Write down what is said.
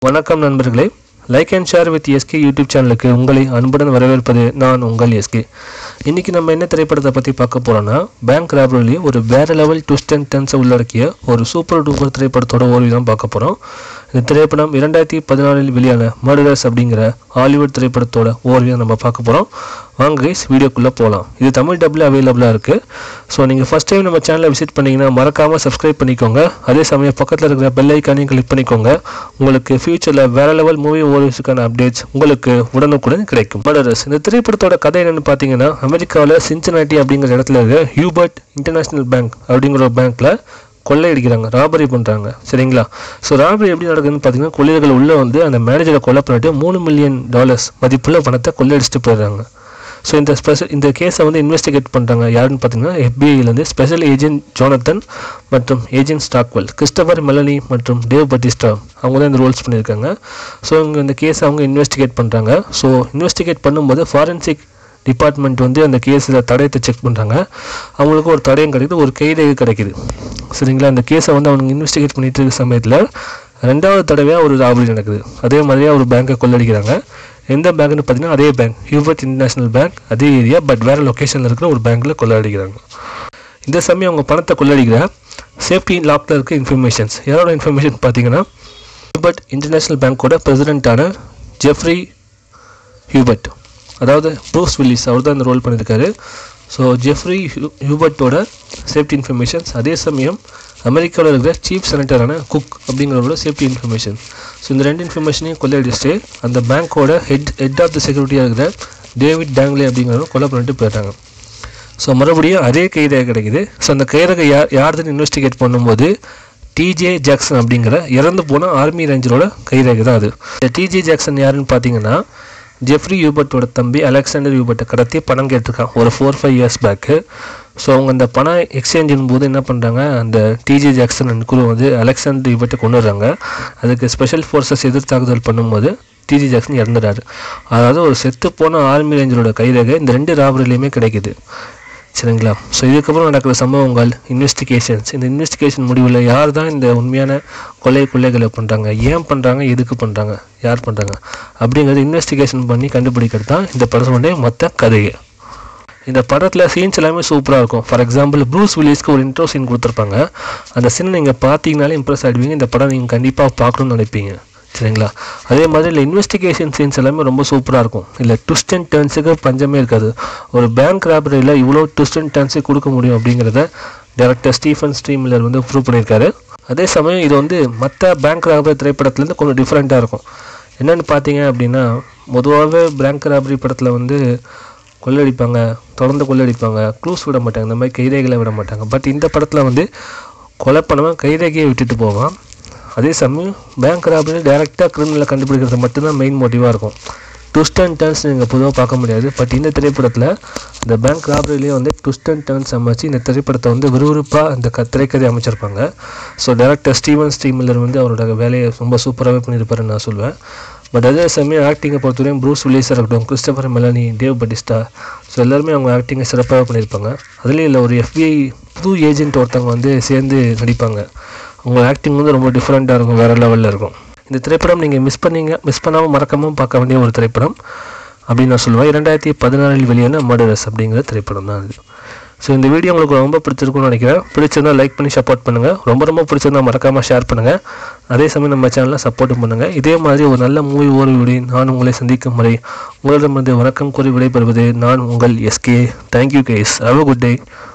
வணக்கம் நண்பர்களே like and share with SK YouTube சேனலுக்கு உங்களை அன்புடன் வரவேற்பது நான் உங்கள் எஸ்கே இன்னைக்கு நம்ம என்ன திரைப்படத்தை பற்றி பார்க்க போகிறோன்னா பேங்க் ராபரிலேயே ஒரு வேற லெவல் ட்விஸ்ட் அண்ட் டென்ஸை உள்ளடக்கிய ஒரு சூப்பர் டூப்பர் திரைப்படத்தோட ஓய்வு தான் பார்க்க போகிறோம் இந்த திரைப்படம் இரண்டாயிரத்தி பதினாலில் வெளியான மர்டரஸ் அப்படிங்கிற ஹாலிவுட் திரைப்படத்தோட ஓய்வு நம்ம பார்க்க போகிறோம் வாங்க கைஸ் வீடியோக்குள்ளே போகலாம் இது தமிழ் டப்பில் அவைலபிளாக இருக்குது ஸோ நீங்கள் ஃபஸ்ட் டைம் நம்ம சேனலை விசிட் பண்ணிங்கன்னா மறக்காமல் சப்ஸ்கிரைப் பண்ணிக்கோங்க அதே சமயம் பக்கத்தில் இருக்கிற பெல் ஐக்கானையும் கிளிக் பண்ணிக்கோங்க உங்களுக்கு ஃபியூச்சரில் வேற லெவல் மூவி ஓரிஸுக்கான அப்டேட்ஸ் உங்களுக்கு உடனுக்குடன் கிடைக்கும் மர்டரஸ் இந்த திரைப்படத்தோட கதை என்னன்னு பார்த்தீங்கன்னா அமெரிக்காவில் சின்சனாட்டி அப்படிங்கிற இடத்துல இருக்க ஹியூபர்ட் இன்டர்நேஷனல் பேங்க் அப்படிங்கிற ஒரு பேங்க்கில் கொள்ளையடிக்கிறாங்க ராபரி பண்ணுறாங்க சரிங்களா ஸோ ராபரி எப்படி நடக்குதுன்னு பார்த்தீங்கன்னா கொள்ளையர்கள் உள்ளே வந்து அந்த மேனேஜரை கொலை பண்ணிட்டு மூணு மில்லியன் டாலர்ஸ் மதிப்புள்ள பணத்தை கொள்ளையடிச்சிட்டு போயிடுறாங்க ஸோ இந்த ஸ்பெஷல் இந்த கேஸை வந்து இன்வெஸ்டிகேட் பண்ணுறாங்க யாருன்னு பார்த்தீங்கன்னா எஃபிஐலேருந்து ஸ்பெஷல் ஏஜென்ட் ஜோனத்தன் மற்றும் ஏஜென்ட் ஸ்டாக்வெல் கிறிஸ்டபர் மெலனி மற்றும் டேவ் பட்டிஸ்டா அவங்க தான் இந்த ரோல்ஸ் பண்ணியிருக்காங்க ஸோ இங்கே இந்த கேஸை அவங்க இன்வெஸ்டிகேட் பண்ணுறாங்க ஸோ இன்வெஸ்டிகேட் பண்ணும்போது ஃபாரன்சிக் டிபார்ட்மெண்ட் வந்து அந்த கேஸில் தடயத்தை செக் பண்ணுறாங்க அவங்களுக்கு ஒரு தடயம் கிடைக்குது ஒரு கைரேகை கிடைக்குது சரிங்களா அந்த கேஸை வந்து அவங்க இன்வெஸ்டிகேட் பண்ணிட்டு இருக்க சமயத்தில் ரெண்டாவது தடவையாக ஒரு ராபரி நடக்குது அதே மாதிரியே ஒரு பேங்க்கை கொள்ளடிக்கிறாங்க எந்த பேங்க்னு பார்த்தீங்கன்னா அதே பேங்க் ஹியூபர்ட் இன்டர்நேஷனல் பேங்க் அதே ஏரியா பட் வேறு லொக்கேஷனில் இருக்கிற ஒரு பேங்க்கில் கொள்ளடிக்கிறாங்க இந்த சமயம் அவங்க பணத்தை கொள்ளடிக்கிற சேஃப்டி லாக்கில் இருக்க இன்ஃபர்மேஷன்ஸ் யாரோட இன்ஃபர்மேஷன் பார்த்தீங்கன்னா ஹியூபர்ட் இன்டர்நேஷனல் பேங்க்கோட பிரசிடெண்ட்டான ஜெஃப்ரி ஹியூபர்ட் அதாவது ப்ரூஸ் வில்லிஸ் அவர் தான் இந்த ரோல் பண்ணியிருக்காரு ஸோ ஜெஃப்ரி ஹியூ ஹியூபர்ட்டோட சேஃப்டி இன்ஃபர்மேஷன்ஸ் அதே சமயம் அமெரிக்காவில் இருக்கிற சீஃப் செனட்டரான குக் அப்படிங்கிறவரோட சேஃப்டி இன்ஃபர்மேஷன் ஸோ இந்த ரெண்டு இன்ஃபர்மேஷனையும் கொள்ளையடிச்சுட்டு அந்த பேங்க்கோட ஹெட் ஹெட் ஆஃப் த செக்யூரிட்டியாக இருக்கிற டேவிட் டேங்லே அப்படிங்கிறவங்க கொலை பண்ணிட்டு போயிட்டாங்க ஸோ மறுபடியும் அதே கைரேகை கிடைக்குது ஸோ அந்த கைரேகை யார் யாருதுன்னு இன்வெஸ்டிகேட் பண்ணும்போது டிஜே ஜாக்சன் அப்படிங்கிற இறந்து போன ஆர்மி ரேஞ்சரோட கைரேகை தான் அது இந்த டிஜே ஜாக்சன் யாருன்னு பார்த்தீங்கன்னா ஜெஃப்ரி யூபர்ட்டோட தம்பி அலெக்சாண்டர் யூபர்ட்டை கடத்தி பணம் கேட்டிருக்கான் ஒரு four five years back so அவங்க அந்த பணம் எக்ஸ்சேஞ்சின் போது என்ன பண்ணுறாங்க அந்த டிஜே ஜாக்சன் அண்ட் குழு வந்து அலெக்சாண்டர் யூபர்ட்டை கொண்டு வர்றாங்க அதுக்கு ஸ்பெஷல் ஃபோர்ஸஸ் எதிர் தாக்குதல் பண்ணும்போது டிஜி ஜாக்சன் இறந்துறாரு அதாவது ஒரு செத்து போன ஆர்மி ரேஞ்சரோட கைரேகை இந்த ரெண்டு ராபரிலையுமே கிடைக்குது சரிங்களா ஸோ இதுக்கப்புறம் நடக்கிற சம்பவங்கள் இன்வெஸ்டிகேஷன்ஸ் இந்த இன்வெஸ்டிகேஷன் முடிவில் யார் தான் இந்த உண்மையான கொலை கொள்ளைகளை பண்ணுறாங்க ஏன் பண்ணுறாங்க எதுக்கு பண்ணுறாங்க யார் பண்ணுறாங்க அப்படிங்கிறது இன்வெஸ்டிகேஷன் பண்ணி கண்டுபிடிக்கிறது தான் இந்த படத்தினுடைய மொத்த கதையை இந்த படத்தில் சீன்ஸ் எல்லாமே சூப்பராக இருக்கும் ஃபார் எக்ஸாம்பிள் ப்ரூஸ் வில்லிஸ்க்கு ஒரு இன்ட்ரோ சீன் கொடுத்துருப்பாங்க அந்த சீன் நீங்கள் பார்த்தீங்கனாலே இம்ப்ரெஸ் ஆகிடுவீங்க இந்த படம் நீங்கள் கண்டிப்பாக பார்க்கணும்னு நினைப்பீங்க சரிங்களா அதே மாதிரி இல்லை இன்வெஸ்டிகேஷன் சீன்ஸ் எல்லாமே ரொம்ப சூப்பராக இருக்கும் இல்லை ட்விஸ்ட் அண்ட் டர்ன்ஸுக்கு பஞ்சமே இருக்காது ஒரு பேங்க் ராபரியில் இவ்வளோ ட்விஸ்ட் அண்ட் டர்ன்ஸு கொடுக்க முடியும் அப்படிங்கிறத டேரக்டர் ஸ்டீஃபன் ஸ்ட்ரீமில்லர் வந்து ப்ரூவ் பண்ணியிருக்காரு அதே சமயம் இது வந்து மற்ற பேங்க் ராபரி திரைப்படத்துலேருந்து கொஞ்சம் டிஃப்ரெண்ட்டாக இருக்கும் என்னென்னு பார்த்தீங்க அப்படின்னா பொதுவாகவே பேங்க் ராபரி படத்தில் வந்து கொள்ளடிப்பாங்க தொடர்ந்து கொள்ளடிப்பாங்க க்ளூஸ் விட மாட்டாங்க இந்த மாதிரி கைரேகைகளை விட மாட்டாங்க பட் இந்த படத்தில் வந்து கொலை பண்ணவன் கைரேகையை விட்டுட்டு போவான் அதே சமயம் பேங்க் ராபரி டேரெக்டாக கிரிமினலை கண்டுபிடிக்கிறது மட்டும்தான் மெயின் மோட்டிவாக இருக்கும் ட்விஸ்ட் அண்ட் டர்ன்ஸ் நீங்கள் பொதுவாக பார்க்க முடியாது பட் இந்த திரைப்படத்தில் இந்த பேங்க் ராபரிலேயே வந்து ட்விஸ்ட் அண்ட் டர்ன்ஸ் அமைச்சு இந்த திரைப்படத்தை வந்து விறுவிறுப்பாக இந்த க திரைக்கதை அமைச்சிருப்பாங்க ஸோ டேரக்டர் ஸ்டீவன் ஸ்டீமில்லர் வந்து அவரோட வேலையை ரொம்ப சூப்பராகவே பண்ணியிருப்பாருன்னு நான் சொல்வேன் பட் அதே சமயம் ஆக்டிங்கை பொறுத்தவரையும் ப்ரூஸ் வில்லிஸாக இருக்கட்டும் Christopher Meloni Dave Bautista so எல்லாருமே அவங்க ஆக்டிங்கை சிறப்பாக பண்ணியிருப்பாங்க அதுலேயும் இல்லை ஒரு எஃபிஐ புது ஏஜென்ட் ஒருத்தவங்க வந்து சேர்ந்து நடிப்பாங்க அவங்க ஆக்டிங் வந்து ரொம்ப டிஃப்ரெண்ட்டாக இருக்கும் வேறு லெவலில் இருக்கும் இந்த திரைப்படம் நீங்கள் மிஸ் பண்ணீங்க மிஸ் பண்ணாமல் மறக்காமல் பார்க்க வேண்டிய ஒரு திரைப்படம் அப்படின்னு நான் சொல்லுவேன் இரண்டாயிரத்தி பதினாலில் வெளியான மர்டரஸ் அப்படிங்கிற திரைப்படம் தான் இது ஸோ இந்த வீடியோ உங்களுக்கு ரொம்ப பிடிச்சிருக்கும்னு நினைக்கிறேன் பிடிச்சிருந்தா லைக் பண்ணி சப்போர்ட் பண்ணுங்கள் ரொம்ப ரொம்ப பிடிச்சிருந்தா மறக்காமல் ஷேர் பண்ணுங்கள் அதே சமயம் நம்ம சேனலில் சப்போர்ட்டும் பண்ணுங்கள் இதே மாதிரி ஒரு நல்ல மூவி ஓர்வுடன் நான் உங்களை சந்திக்கும் முறை உங்களிடமிருந்து வணக்கம் கூறி விடைபெறுவது நான் உங்கள் SK thank you guys have a good day